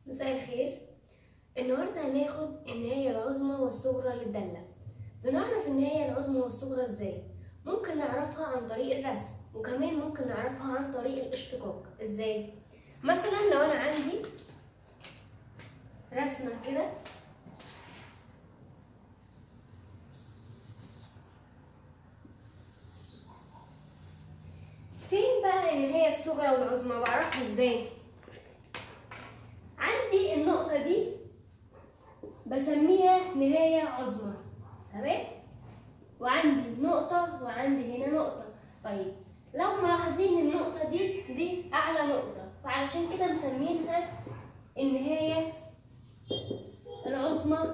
مساء الخير النهارده هناخد النهاية العظمى والصغرى للدالة بنعرف النهاية العظمى والصغرى ازاي ممكن نعرفها عن طريق الرسم وكمان ممكن نعرفها عن طريق الاشتقاق ازاي مثلا لو انا عندي رسمة كده فين بقى النهاية الصغرى والعظمى بعرفها ازاي عندي النقطة دي بسميها نهاية عظمى تمام وعندي نقطة وعندي هنا نقطة طيب لو ملاحظين النقطة دي دي أعلى نقطة فعلشان كده مسمينها النهاية العظمى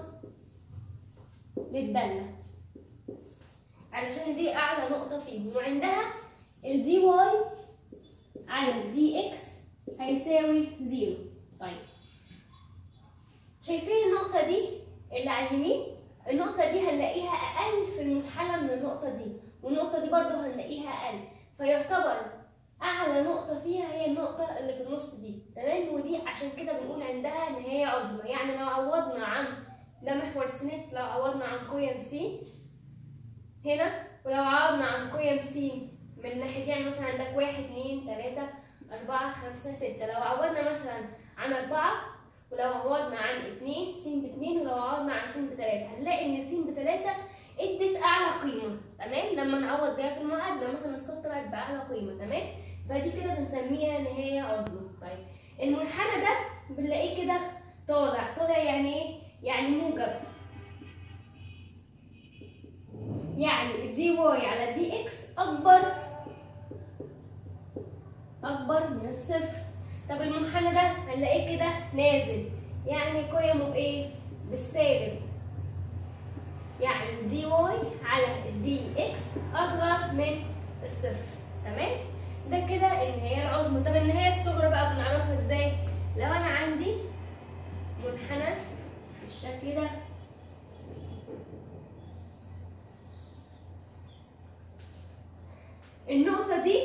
للدالة علشان دي أعلى نقطة فيهم وعندها الدي واي على الدي اكس هيساوي زيرو طيب شايفين النقطة دي اللي على اليمين النقطة دي هنلاقيها أقل في المنحنى من النقطة دي والنقطة دي برضو هنلاقيها أقل فيعتبر أعلى نقطة فيها هي النقطة اللي في النص دي تمام ودي عشان كده بنقول عندها نهاية عظمى يعني لو عوضنا عن ده محور سنت لو عوضنا عن قيم س هنا ولو عوضنا عن قيم س من ناحية يعني مثلا عندك واحد اتنين تلاتة أربعة خمسة ستة لو عوضنا مثلا عن أربعة ولو عوضنا عن اتنين س باتنين ولو عوضنا عن س بتلاتة هنلاقي إن س بتلاتة ادت أعلى قيمة تمام لما نعوض بيها في المعادلة مثلا الصاد طلعت بأعلى قيمة تمام فدي كده بنسميها نهاية عظمى طيب المنحنى ده بنلاقيه كده طالع طالع يعني ايه؟ يعني موجب يعني الدي واي على الدي اكس أكبر أكبر من الصفر طب المنحنى ده هنلاقيه كده نازل يعني قيمه ايه؟ بالسالب يعني الدي واي على الدي اكس أصغر من الصفر تمام؟ ده كده النهاية العظمى طب النهاية الصغرى بقى بنعرفها ازاي؟ لو أنا عندي منحنى بالشكل ده النقطة دي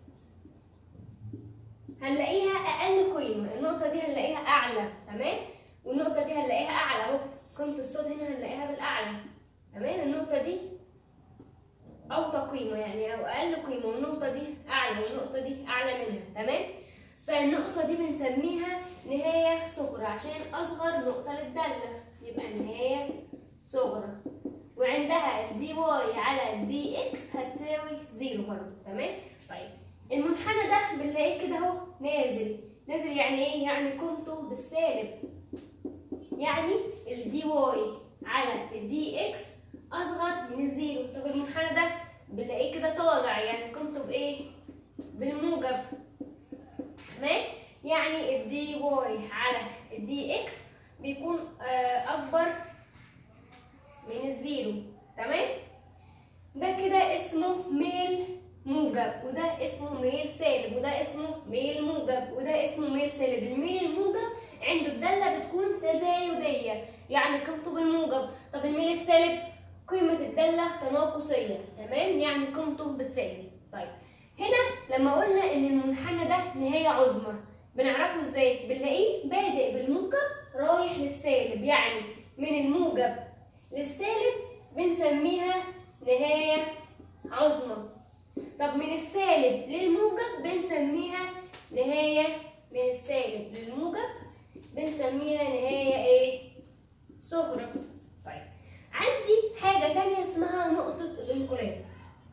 هنلاقيها أقل قيمة النقطة دي هنلاقيها أعلى تمام والنقطة دي هنلاقيها أعلى أهو قيمة الصاد هنا هنلاقيها بالأعلى تمام النقطة دي أوطى قيمة يعني أو أقل قيمة والنقطة دي أعلى والنقطة دي أعلى منها تمام فالنقطة دي بنسميها نهاية صغرى عشان أصغر نقطة للدالة يبقى النهاية صغرى وعندها الدي واي على الدي اكس هتساوي زيرو برضه تمام طيب المنحنى ده بنلاقيه كده اهو نازل نازل يعني ايه يعني قيمته بالسالب يعني الدي واي على الدي اكس اصغر من الزيرو طب المنحنى ده بنلاقيه كده طالع يعني قيمته بايه بالموجب تمام يعني الدي واي على الدي اكس بيكون اكبر من الزيرو تمام ده كده اسمه ميل موجب وده اسمه ميل سالب وده اسمه ميل موجب وده اسمه ميل سالب الميل الموجب عنده الدالة بتكون تزايدية يعني قيمته بالموجب طب الميل السالب قيمة الدالة تناقصية تمام يعني قيمته بالسالب طيب هنا لما قلنا ان المنحنى ده نهاية عظمى بنعرفه ازاي بنلاقيه بادئ بالموجب رايح للسالب يعني من الموجب للسالب بنسميها نهاية عظمى طب من السالب للموجب بنسميها نهاية من السالب للموجب بنسميها نهاية ايه؟ صغرى طيب عندي حاجة تانية اسمها نقطة الانقلاب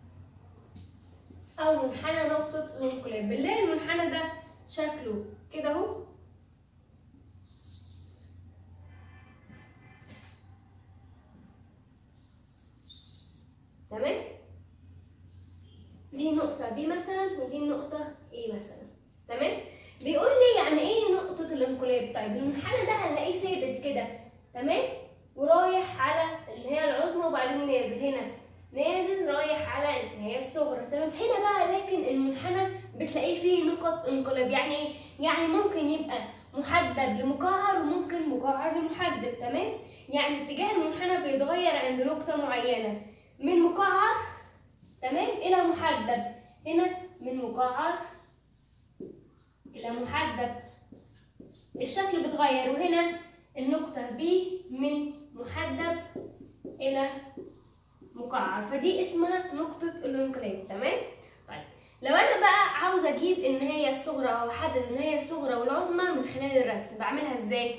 أو منحنى نقطة الانقلاب بنلاقي المنحنى ده شكله كده اهو تمام دي نقطة B مثلا ودي النقطة A مثلا تمام بيقول لي يعني ايه نقطة الانقلاب طيب المنحنى ده هنلاقيه ثابت كده تمام ورايح على اللي هي العظمى وبعدين نازل هنا نازل رايح على النهاية الصغرى تمام هنا بقى لكن المنحنى بتلاقيه فيه نقط انقلاب يعني ايه؟ يعني ممكن يبقى محدد لمقعر وممكن مقعر لمحدد تمام يعني اتجاه المنحنى بيتغير عند نقطة معينة من مقعر تمام إلى محدد هنا من مقعر إلى محدد الشكل بيتغير وهنا النقطة B من محدب إلى مقعر فدي اسمها نقطة الانقلاب تمام؟ طيب لو أنا بقى عاوزة أجيب النهاية الصغرى أو أحدد النهاية الصغرى والعظمى من خلال الرسم بعملها إزاي؟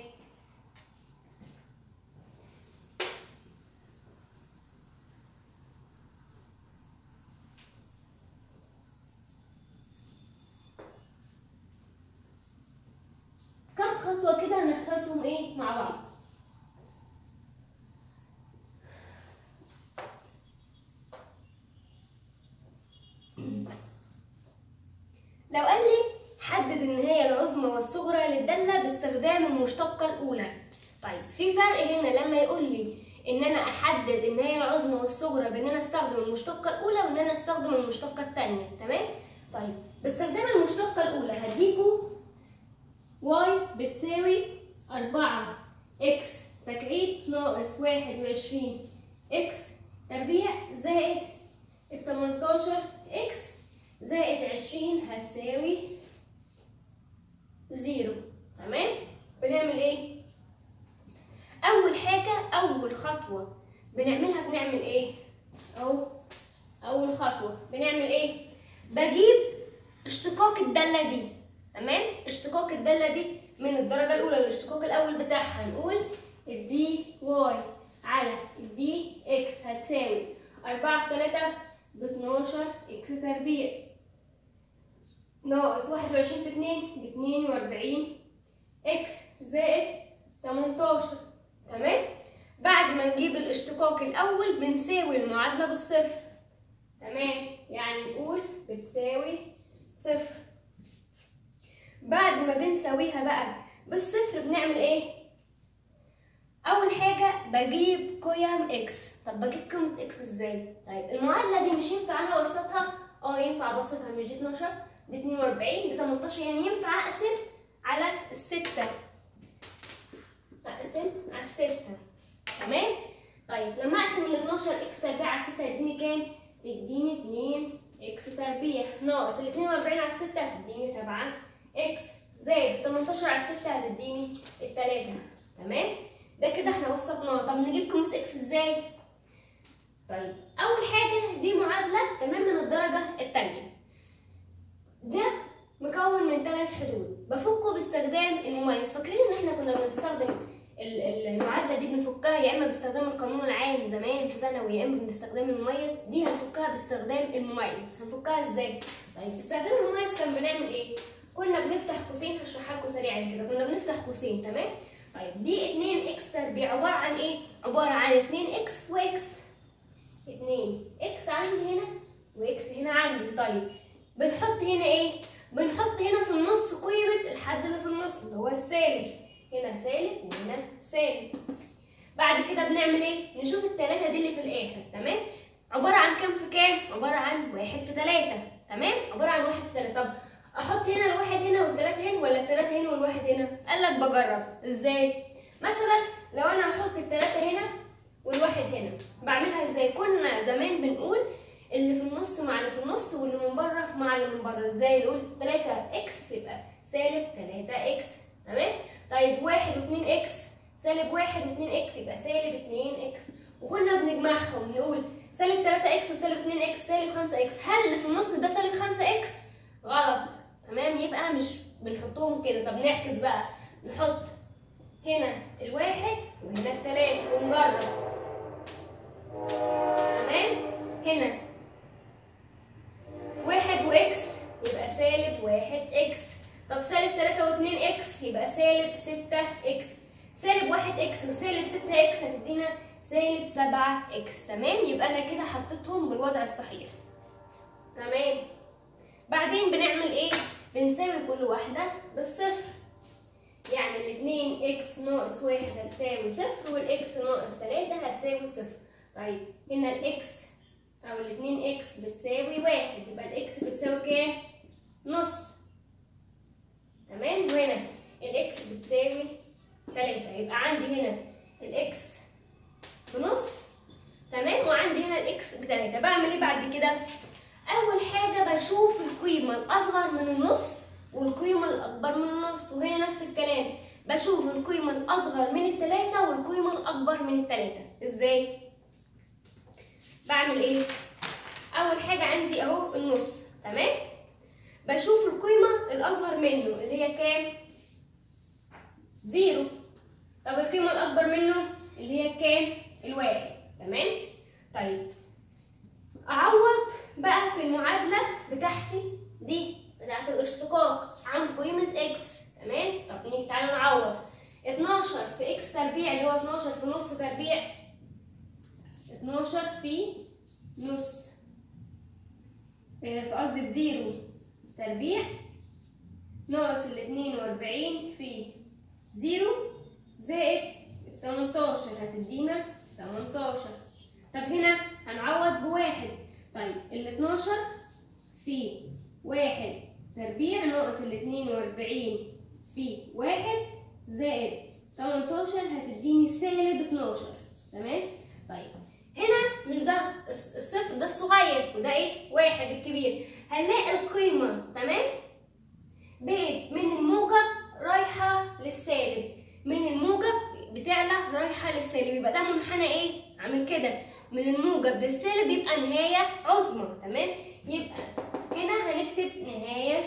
كم خطوة كده هنحفظهم إيه مع بعض؟ لو قال لي حدد النهاية العظمى والصغرى للدالة باستخدام المشتقة الأولى طيب في فرق هنا لما يقول لي إن أنا أحدد النهاية العظمى والصغرى بإن أنا أستخدم المشتقة الأولى وإن أنا أستخدم المشتقة الثانية تمام؟ طيب باستخدام المشتقة الأولى هديكوا واي بتساوي أربعة إكس تكعيب ناقص واحد وعشرين إكس تربيع زائد التمنتاشر إكس زائد عشرين هتساوي زيرو تمام بنعمل ايه اول حاجة اول خطوة بنعملها بنعمل ايه اهو اول خطوة بنعمل ايه بجيب اشتقاق الدالة دي تمام اشتقاق الدالة دي من الدرجة الاولى للاشتقاق الاول بتاعها هنقول الدي واي على الدي اكس هتساوي أربعة في تلاتة باتناشر اكس تربيع ناقص واحد وعشرين في اتنين باتنين وأربعين اكس زائد تمنتاشر تمام بعد ما نجيب الاشتقاق الأول بنساوي المعادلة بالصفر تمام يعني نقول بتساوي صفر بعد ما بنساويها بقى بالصفر بنعمل ايه؟ أول حاجة بجيب قيم اكس طب بجيب قيمة اكس ازاي؟ طيب المعادلة دي مش ينفع أنا أوسطها؟ اه ينفع أبسطها مش دي 12 ب 42 دي 18 يعني ينفع اقسم على الستة اقسم على الستة تمام طيب لما اقسم ال 12 اكس تربيع على الستة هتديني كام تديني 2 اكس تربيع ناقص ال 42 على الستة هتديني 7 اكس زائد 18 على الستة هتديني التلاتة تمام ده كده احنا وسطناه طب نجيب قيمة اكس ازاي طيب اول حاجة دي معادلة تمام من الدرجة التانية ده مكون من ثلاث حدود بفكه باستخدام المميز فاكرين ان احنا كنا بنستخدم المعادله دي بنفكها يا اما باستخدام القانون العام زمان في ثانوي يا اما باستخدام المميز دي هنفكها باستخدام المميز هنفكها ازاي طيب باستخدام المميز كان بنعمل ايه كنا بنفتح قوسين هشرحها لكم سريعا كده كنا بنفتح قوسين تمام طيب دي 2 اكس تربيع عباره عن ايه عباره عن 2 اكس واكس 2 اكس عندي هنا واكس هنا عندي طيب بنحط هنا ايه؟ بنحط هنا في النص قيمة الحد اللي في النص اللي هو السالب هنا سالب وهنا سالب بعد كده بنعمل ايه؟ نشوف التلاتة دي اللي في الآخر تمام؟ عبارة عن كام في كام؟ عبارة عن واحد في تلاتة تمام؟ عبارة عن واحد في تلاتة طب أحط هنا الواحد هنا والتلاتة هنا ولا التلاتة هنا والواحد هنا؟ قال لك بجرب ازاي؟ مثلا لو أنا هحط التلاتة هنا والواحد هنا بعملها ازاي؟ كنا زمان بنقول اللي في النص مع اللي في النص واللي من بره مع اللي من بره ازاي نقول 3 اكس يبقى سالب 3 اكس تمام طيب 1 و2 اكس سالب 1 و2 اكس يبقى سالب 2 اكس وكنا بنجمعهم نقول سالب 3 اكس وسالب 2 اكس سالب 5 اكس هل اللي في النص ده سالب 5 اكس غلط تمام يبقى مش بنحطهم كده طب نعكس بقى نحط هنا الواحد وهنا التلاتة ونجرب تمام هنا واحد واكس يبقى سالب واحد اكس طب سالب تلاتة واتنين اكس يبقى سالب ستة اكس سالب واحد اكس وسالب ستة اكس هتدينا سالب سبعة اكس تمام يبقى انا كده حطيتهم بالوضع الصحيح تمام بعدين بنعمل ايه بنساوي كل واحدة بالصفر يعني الاتنين اكس ناقص واحد هتساوي صفر والاكس ناقص تلاتة هتساوي صفر طيب هنا الاكس او الاتنين اكس بتساوي واحد يبقى الاكس بتساوي كام نص تمام وهنا الاكس بتساوي تلاتة يبقى عندي هنا الاكس بنص تمام وعندي هنا الاكس بتلاتة بعمل ايه بعد كده اول حاجة بشوف القيمة الاصغر من النص والقيمة الأكبر من النص وهنا نفس الكلام بشوف القيمة الأصغر من التلاتة والقيمة الأكبر من التلاتة إزاي؟ بعمل إيه؟ أول حاجة عندي أهو النص تمام؟ بشوف القيمة الأصغر منه اللي هي كام؟ زيرو طب القيمة الأكبر منه اللي هي كام؟ الواحد تمام؟ طيب أعوض بقى في المعادلة بتاعتي دي بتاعت الاشتقاق عن قيمة اكس تمام؟ طب نيجي تعالوا نعوض 12 في اكس تربيع اللي هو 12 في نص تربيع 12 في نص في قصدي بزيرو تربيع ناقص ال 42 في زيرو زائد ال 18 هتدينا 18 طب هنا هنعوض بواحد طيب ال 12 في واحد تربيع ناقص ال 42 في واحد زائد 18 هتديني سالب 12 تمام طيب هنا مش ده الصفر ده الصغير وده ايه واحد الكبير هنلاقي القيمة تمام بقت من الموجب رايحة للسالب من الموجب بتعلى رايحة للسالب يبقى ده منحنى ايه عامل كده من الموجب للسالب يبقى نهاية عظمى تمام يبقى هنا هنكتب نهاية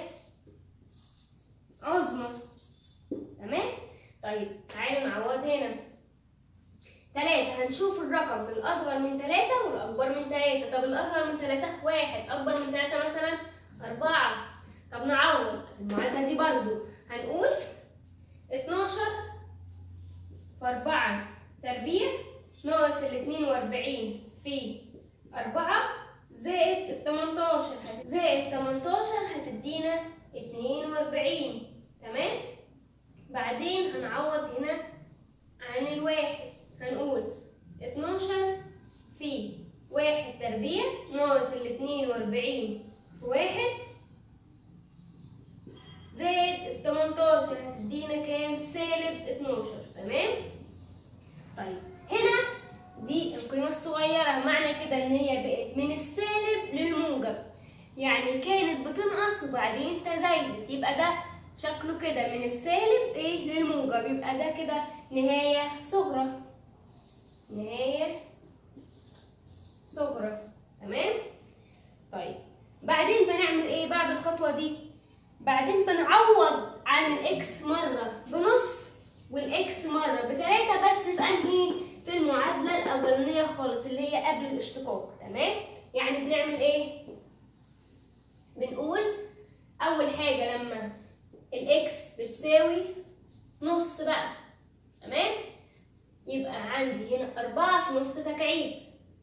عظمى تمام طيب تعالوا نعوض هنا تلاتة هنشوف الرقم الأصغر من تلاتة والأكبر من تلاتة طب الأصغر من تلاتة واحد أكبر من تلاتة مثلا أربعة طب نعوض المعادلة دي برضو هنقول اتناشر في أربعة تربيع ناقص الاتنين وأربعين في أربعة زائد التمنتاشر زائد تمنتاشر هتدينا اتنين وأربعين تمام بعدين هنعوض هنا عن الواحد هنقول اتناشر في واحد تربيع ناقص الاتنين وأربعين في واحد زائد التمنتاشر هتدينا كام؟ سالب اتناشر تمام؟ طيب هنا دي القيمة الصغيرة معنى كده إن هي بقت من السالب للموجب يعني كانت بتنقص وبعدين تزايدت يبقى ده شكله كده من السالب ايه للموجب يبقى ده كده نهاية صغرى نهاية صغرى تمام طيب بعدين بنعمل ايه بعد الخطوة دي بعدين بنعوض عن الاكس مرة بنص والاكس مرة بتلاتة بس في انهي في المعادلة الأولانية خالص اللي هي قبل الاشتقاق تمام يعني بنعمل ايه بنقول أول حاجة لما الاكس بتساوي نص بقى تمام يبقى عندي هنا أربعة في نص تكعيب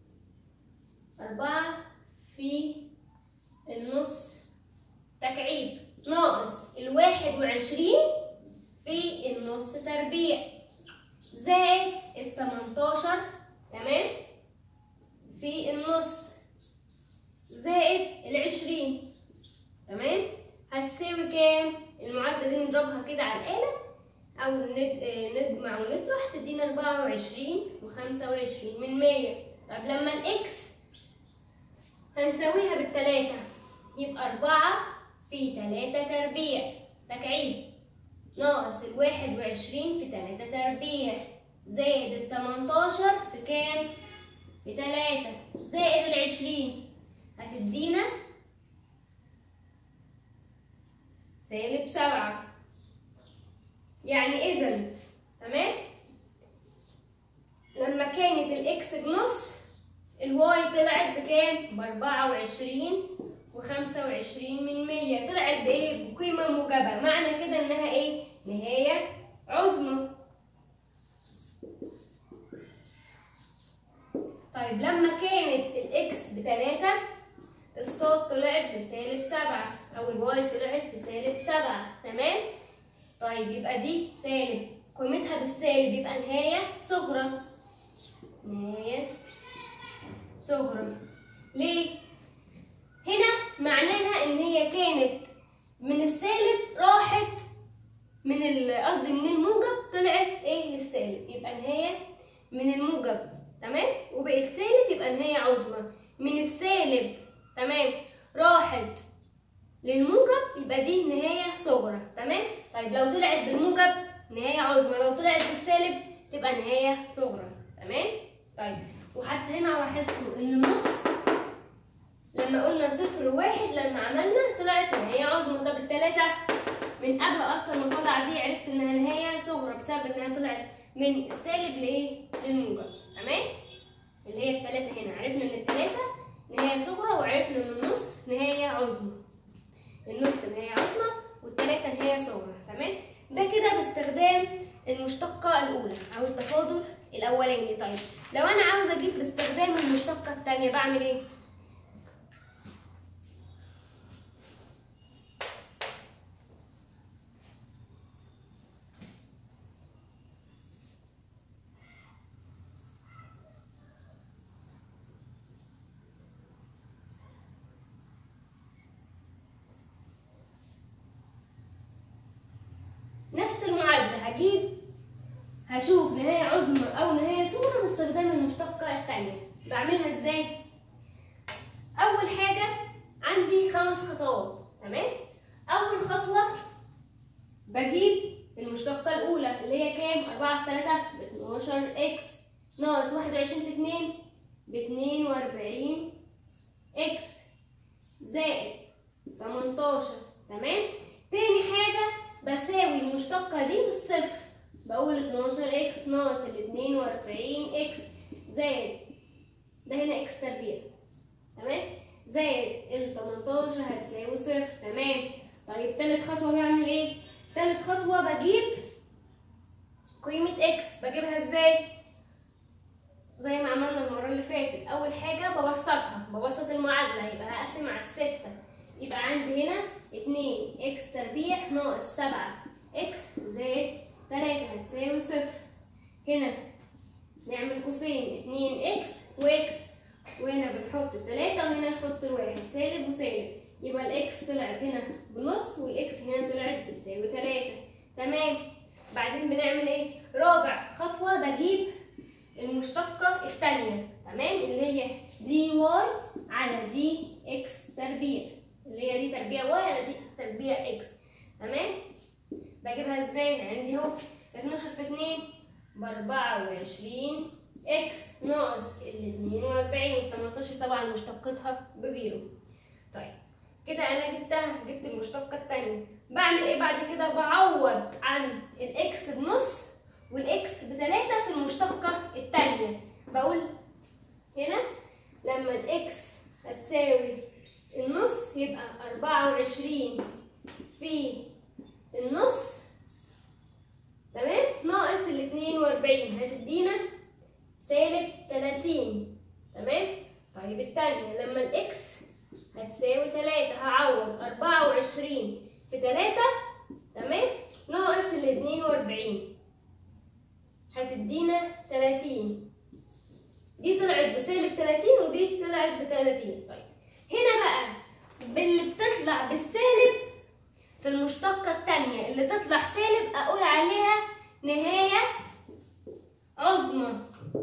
أربعة في النص تكعيب ناقص الواحد وعشرين في النص تربيع زائد التمنتاشر تمام في النص زائد العشرين تمام هتساوي كام؟ المعادلة دي نضربها كده على الآلة أو نجمع ونطرح تدينا أربعة وعشرين وخمسة وعشرين من مية طب لما الإكس هنساويها بالتلاتة يبقى أربعة في تلاتة تربيع تكعيب ناقص الواحد وعشرين في تلاتة تربيع زائد التمنتاشر في كام؟ في تلاتة زائد العشرين هتدينا سالب سبعة يعني إذا تمام لما كانت الإكس بنص الواي طلعت بكام؟ بأربعة وعشرين وخمسة وعشرين من مية طلعت بإيه؟ بقيمة موجبة معنى كده إنها إيه؟ نهاية عظمى طيب لما كانت الإكس بتلاتة الصاد طلعت بسالب سبعة أو الواي طلعت بسالب سبعة تمام؟ طيب يبقى دي سالب قيمتها بالسالب يبقى نهاية صغرى نهاية صغرى ليه؟ هنا معناها إن هي كانت من السالب راحت من قصدي من الموجب طلعت إيه للسالب يبقى نهاية من الموجب تمام؟ وبقت سالب يبقى نهاية عظمى من السالب تمام راحت للموجب يبقى دي نهاية صغرى تمام طيب لو طلعت بالموجب نهاية عظمى لو طلعت بالسالب تبقى نهاية صغرى تمام طيب وحتى هنا لاحظتوا ان النص لما قلنا صفر وواحد لما عملنا طلعت نهاية عظمى طب التلاتة من قبل اصلا ما طلع دي عرفت انها نهاية صغرى بسبب انها طلعت من السالب لايه للموجب تمام اللي هي التلاتة هنا عرفنا ان التلاتة نهاية صغرى وعرفنا ان النص نهاية عظمى النص نهاية عظمى والتلاتة نهاية صغرى تمام ده كده باستخدام المشتقة الأولى أو التفاضل الأولاني طيب لو أنا عاوز أجيب باستخدام المشتقة التانية بعمل إيه؟ نفس المعادلة هجيب هشوف نهاية عظمى أو نهاية صغرى باستخدام المشتقة التانية بعملها ازاي؟ أول حاجة عندي خمس خطوات تمام؟ أول خطوة بجيب المشتقة الأولى اللي هي كام؟ 4 في 3 ب 12 إكس ناقص 21 في 2 ب 42 إكس زائد 18 تمام؟ تاني حاجة بساوي المشتقة دي بالصفر بقول 12 اكس ناقص ال 42 اكس زائد ده هنا اكس تربيع تمام زائد ال 18 هتساوي صفر تمام طيب تالت خطوة بعمل ايه؟ تالت خطوة بجيب قيمة اكس بجيبها ازاي؟ زي ما عملنا المرة اللي فاتت أول حاجة ببسطها ببسط المعادلة يبقى هقسم على الستة يبقى عندي هنا اتنين اكس تربيع ناقص سبعة اكس زائد تلاتة هتساوي صفر هنا نعمل قوسين اتنين اكس واكس وهنا بنحط تلاتة وهنا نحط الواحد سالب وسالب يبقى الاكس طلعت هنا بنص والاكس هنا طلعت بتساوي تلاتة تمام بعدين بنعمل ايه رابع خطوة بجيب المشتقة التانية تمام اللي هي دي واي على دي اكس تربيع اللي هي دي تربيع واي على دي تربيع اكس تمام بجيبها ازاي عندي اهو 12 في 2 ب 24 اكس ناقص ال 42 وال 18 طبعا مشتقتها بزيرو طيب كده انا جبتها جبت المشتقه الثانيه بعمل ايه بعد كده بعوض عن الاكس بنص والاكس بتلاتة في المشتقه الثانيه بقول هنا لما الاكس هتساوي النص يبقى 24 في النص تمام ناقص ال 42 هتدينا سالب 30 تمام طيب التانية لما الاكس هتساوي 3 هعوض 24 في 3 تمام ناقص ال 42 هتدينا 30 دي طلعت بسالب 30 ودي طلعت ب 30 طيب هنا بقى باللي بتطلع بالسالب في المشتقة التانية اللي تطلع سالب أقول عليها نهاية عظمى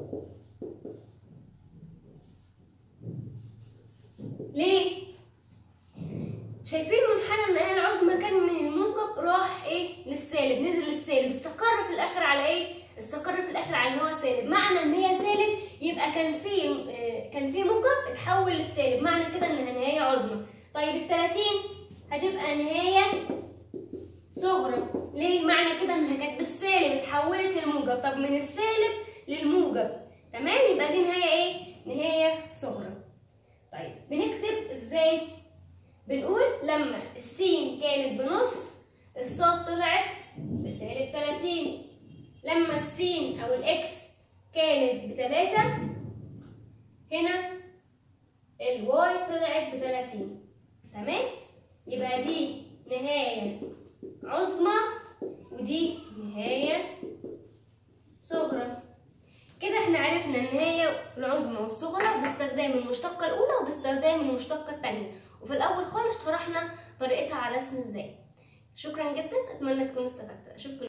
ليه؟ شايفين منحنى النهاية العظمى كان من الموجب راح ايه للسالب نزل للسالب استقر في الاخر على ايه استقر في الاخر على ان هو سالب معنى ان هي سالب يبقى كان في آه، كان في موجب اتحول للسالب معنى كده انها نهاية عظمى طيب ال 30 هتبقى نهاية صغرى ليه معنى كده انها كانت بالسالب اتحولت للموجب طب من السالب للموجب تمام يبقى دي نهاية ايه نهاية صغرى طيب بنكتب ازاي بنقول لما السين كانت بنص الصاد طلعت بسالب 30 لما السين او الاكس كانت بتلاتة هنا الواي طلعت بتلاتين تمام يبقى دي نهاية عظمى ودي نهاية صغرى كده احنا عرفنا النهاية العظمى والصغرى باستخدام المشتقة الأولى وباستخدام المشتقة الثانية وفي الأول خالص شرحنا طريقتها على رسم ازاي شكرا جدا أتمنى تكونوا استفدتوا أشوفكم